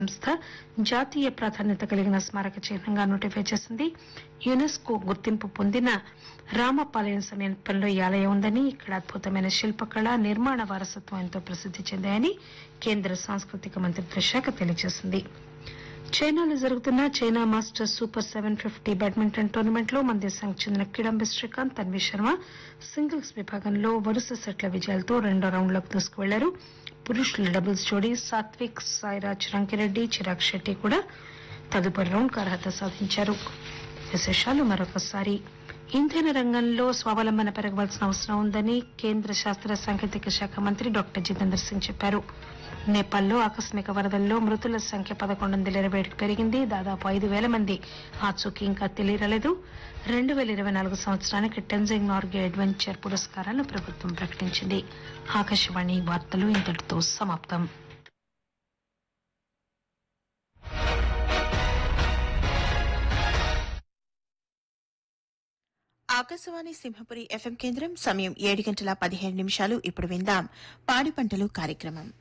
సంస్థ జాతీయ ప్రాధాన్యత కలిగిన స్మారక చిహ్నంగా నోటిఫై చేసింది యునెస్కో గుర్తింపు పొందిన రామపాలయం సమీపంలో ఈ ఆలయం ఉందని ఇక్కడ అద్భుతమైన శిల్పకళ నిర్మాణ వారసత్వం ఎంతో ప్రసిద్ది చెందాయని కేంద్ర సాంస్కృతిక మంత్రిత్వ శాఖ తెలియజేసింది చైనాలో జరుగుతున్న China masters super seven fifty badminton tournament లో మన దేశానికి చెందిన కిడాంబి శ్రీకాంత్ తన్వి శర్మ సింగిల్స్ విభాగంలో వరుస సెట్ల విజయాలతో రెండో రౌండ్లోకి దూసుకువెళ్లారు పురుషుల డబుల్స్ జోడీ సాత్విక్ సాయిరాజ్ రంకిరెడ్డి చిరాగ్ శెట్టి కూడా తదుపరి రౌండ్ అర్హత సాధించారు విశేషాలు మరొకసారి ఇంధన రంగంలో స్వావలంబన పెరగవలసిన అవసరం ఉందని కేంద్ర శాస్త్ర సాంకేతిక శాఖ మంత్రి డాక్టర్ జితేందర్ సింగ్ చెప్పారు నేపాల్లో ఆకస్మిక వరదల్లో మృతుల సంఖ్య పదకొండు వందల ఇరవై ఏడుకు పెరిగింది దాదాపు ఐదు వేల మంది ఆచూకీ ఇంకా తెలియరాలేదు రెండు వేల ఇరవై నాలుగు సంవత్సరానికి టెన్జింగ్ నార్గే అడ్వెంచర్ పురస్కారాలను ప్రభుత్వం ప్రకటించింది ఆకాశవాణి వార్తలు ఇంతటితో సమాప్తం ఆకాశవాణి సింహపురి ఎఫ్ఎం కేంద్రం సమయం ఏడు గంటల పదిహేను నిమిషాలు ఇప్పుడు విందాం పాడి పంటలు కార్యక్రమం